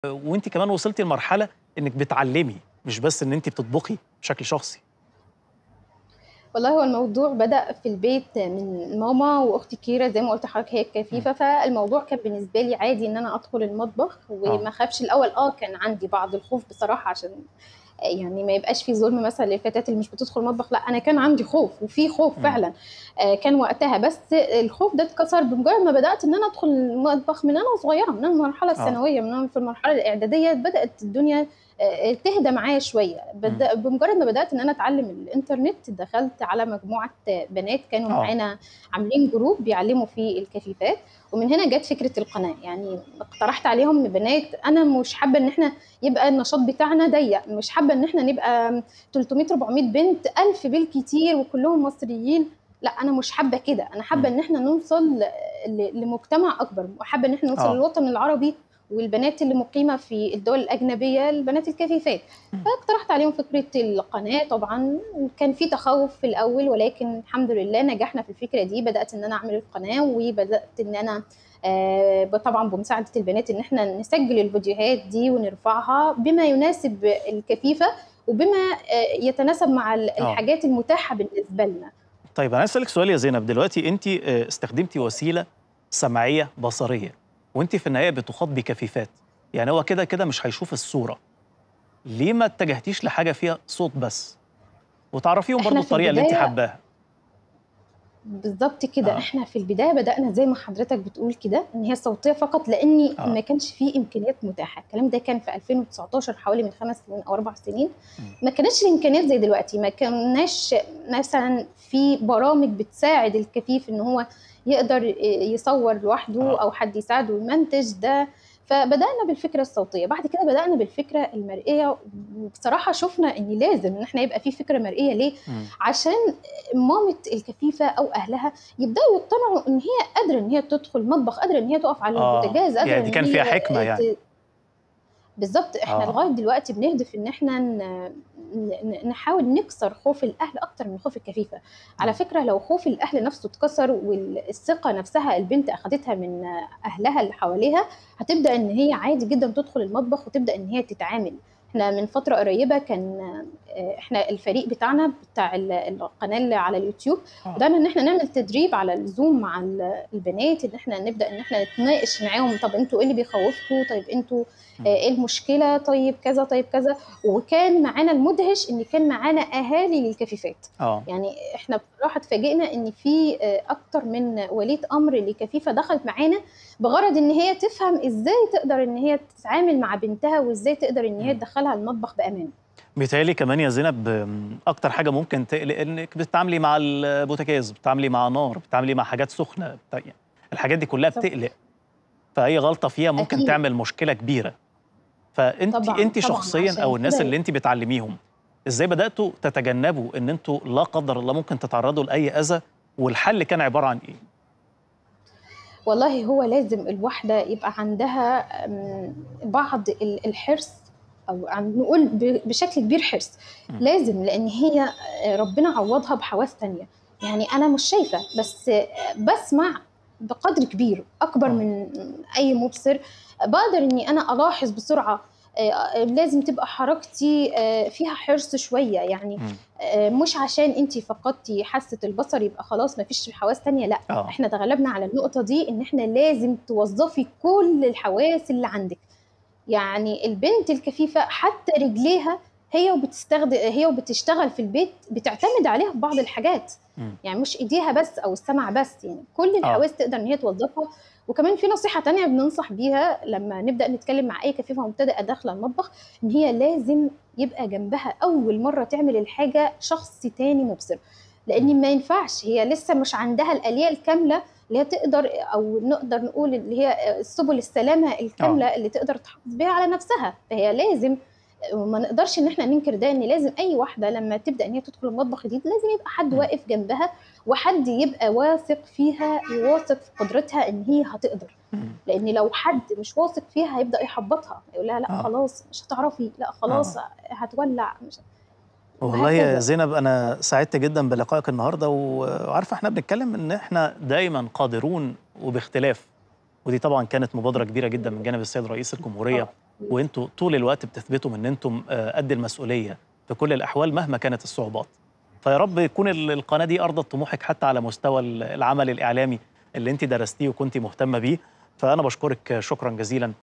وانت كمان وصلتي لمرحله انك بتعلمي مش بس ان انت بتطبخي بشكل شخصي والله هو الموضوع بدأ في البيت من ماما واختي كيرة زي ما قلت لحضرتك هي الكفيفة فالموضوع كان بالنسبة لي عادي ان انا ادخل المطبخ وما اخافش الاول اه كان عندي بعض الخوف بصراحة عشان يعني ما يبقاش في ظلم مثلا للفتيات اللي مش بتدخل المطبخ لا انا كان عندي خوف وفي خوف مم. فعلا آه، كان وقتها بس الخوف ده اتكسر بمجرد ما بدات ان انا ادخل المطبخ من انا صغيره من أنا المرحله الثانويه من أنا في المرحله الاعداديه بدات الدنيا آه، تهدى معايا شويه بدأ بمجرد ما بدات ان انا اتعلم الانترنت دخلت على مجموعه بنات كانوا آه. معانا عاملين جروب بيعلموا فيه الكفيفات ومن هنا جت فكره القناه يعني اقترحت عليهم بنات انا مش حابه ان احنا يبقى النشاط بتاعنا ضيق مش حابه ان احنا نبقى 300 400 بنت 1000 بالكتير وكلهم مصريين لا انا مش حابه كده انا حابه مم. ان احنا نوصل ل- لمجتمع اكبر وحابه ان احنا نوصل آه. للوطن العربي والبنات اللي مقيمه في الدول الاجنبيه البنات الكفيفات مم. فاقترحت عليهم فكره القناه طبعا كان في تخوف في الاول ولكن الحمد لله نجحنا في الفكره دي بدات ان انا اعمل القناه وبدات ان انا آه، طبعا بمساعده البنات ان احنا نسجل الفيديوهات دي ونرفعها بما يناسب الكفيفه وبما آه، يتناسب مع ال- آه. الحاجات المتاحه بالنسبه لنا طيب انا عايز اسالك سؤال يا زينب دلوقتي انت آه، استخدمتي وسيله سمعيه بصريه وانت في النهايه بتخاطبي كفيفات يعني هو كده كده مش هيشوف الصوره ليه ما اتجهتيش لحاجه فيها صوت بس وتعرفيهم إحنا برضو في الطريقه اللي انت البداية- حباها بالظبط كده آه. آه. احنا في البدايه بدانا زي ما حضرتك بتقول كده ان هي صوتيه فقط لاني آه. آه. ما كانش فيه امكانيات متاحه الكلام ده كان في 2019 حوالي من خمس سنين او اربع سنين مم. ما كانتش الامكانيات زي دلوقتي ما كناش مثلا في برامج بتساعد الكفيف ان هو يقدر يصور لوحده آه. او حد يساعده يمنتج ده فبدانا بالفكره الصوتيه بعد كده بدانا بالفكره المرئيه وبصراحه شفنا ان لازم ان احنا يبقى في فكره مرئيه ليه مم. عشان مامة الكفيفة أو أهلها يبدأوا يقتنعوا إن هي قادرة إن هي تدخل مطبخ قادرة إن هي تقف على آه، البوتاجاز قادرة يعني دي إن كان هي فيها حكمة ت- يعني. بالظبط احنا آه. لغايه دلوقتي بنهدف ان احنا ن- ن- نحاول نكسر خوف الاهل اكتر من خوف الكفيفه على مم. فكره لو خوف الاهل نفسه اتكسر والثقه نفسها البنت اخدتها من اهلها اللي حواليها هتبدا ان هي عادي جدا تدخل المطبخ وتبدا ان هي تتعامل احنا من فتره قريبه كان آه، احنا الفريق بتاعنا بتاع ال- القناه اللي على اليوتيوب آه. بدانا ان احنا نعمل تدريب على الزوم مع ال- البنات ان احنا نبدا ان احنا نتناقش معاهم طب انتوا ايه اللي بيخوفكم طيب انتوا مم. آه، ايه المشكله طيب كذا طيب كذا وكان معانا المدهش ان كان معانا اهالي للكفيفات اه يعني احنا بصراحه اتفاجئنا ان في آه، اكتر من وليه امر لكفيفه دخلت معانا بغرض ان هي تفهم ازاي تقدر ان هي تتعامل مع بنتها وازاي تقدر ان هي مم. تدخلها المطبخ بامان بيتهيألي كمان يا زينب أم، اكتر حاجه ممكن تقلق انك بتتعاملي مع البوتاجاز بتتعاملي مع نار بتتعاملي مع حاجات سخنه بتا... يعني الحاجات دي كلها بالظبط. بتقلق فاي غلطه فيها ممكن أكيد. تعمل مشكله كبيره فانت طبعاً، انت طبعاً، شخصيا عشان او الناس كده- اللي انت بتعلميهم ازاي بداتوا تتجنبوا ان انتوا لا قدر الله ممكن تتعرضوا لاي اذى والحل كان عباره عن ايه والله هو لازم الواحدة يبقى عندها أم، بعض ال- الحرص أو عن نقول ب- بشكل كبير حرص مم. لازم لأن هي آه، ربنا عوضها بحواس تانية يعني أنا مش شايفة بس آه، بسمع بقدر كبير أكبر آه. من أي مبصر بقدر إني أنا ألاحظ بسرعة آه، آه، لازم تبقى حركتي آه، فيها حرص شوية يعني مم. آه، مش عشان انت فقدتي حاسه البصر يبقى خلاص مفيش حواس تانية لا اه احنا تغلبنا على النقطه دي ان احنا لازم توظفي كل الحواس اللي عندك يعني البنت الكفيفه حتى رجليها هي وبتستخدم هي وبتشتغل في البيت بتعتمد عليها في بعض الحاجات مم. يعني مش ايديها بس او السمع بس يعني كل الحواس تقدر ان هي توظفها وكمان في نصيحه تانية بننصح بيها لما نبدا نتكلم مع اي كفيفه مبتدئه داخله المطبخ ان هي لازم يبقى جنبها اول مره تعمل الحاجه شخص تاني مبصر لان ما ينفعش هي لسه مش عندها الاليه الكامله اللي هي تقدر او نقدر نقول اللي هي سبل السلامه الكامله اللي تقدر تحافظ بيها على نفسها فهي لازم وما نقدرش ان احنا ننكر ده ان لازم اي واحده لما تبدا ان هي تدخل المطبخ جديد لازم يبقى حد م. واقف جنبها وحد يبقى واثق فيها وواثق في قدرتها ان هي هتقدر مم. لان لو حد مش واثق فيها هيبدا يحبطها يقول لها لا آه. خلاص مش هتعرفي لا خلاص هتولع مش والله يا وهكذا. زينب انا سعدت جدا بلقائك النهارده وعارفه احنا بنتكلم ان احنا دايما قادرون وباختلاف ودي طبعا كانت مبادره كبيره جدا من جانب السيد رئيس الجمهوريه آه. وانتوا طول الوقت بتثبتوا ان انتم آه، قد المسؤوليه في كل الاحوال مهما كانت الصعوبات فيا رب يكون ال- القناه دي ارضت طموحك حتى على مستوى ال- العمل الاعلامي اللي انت درستيه وكنت مهتمه بيه فانا بشكرك شكرا جزيلا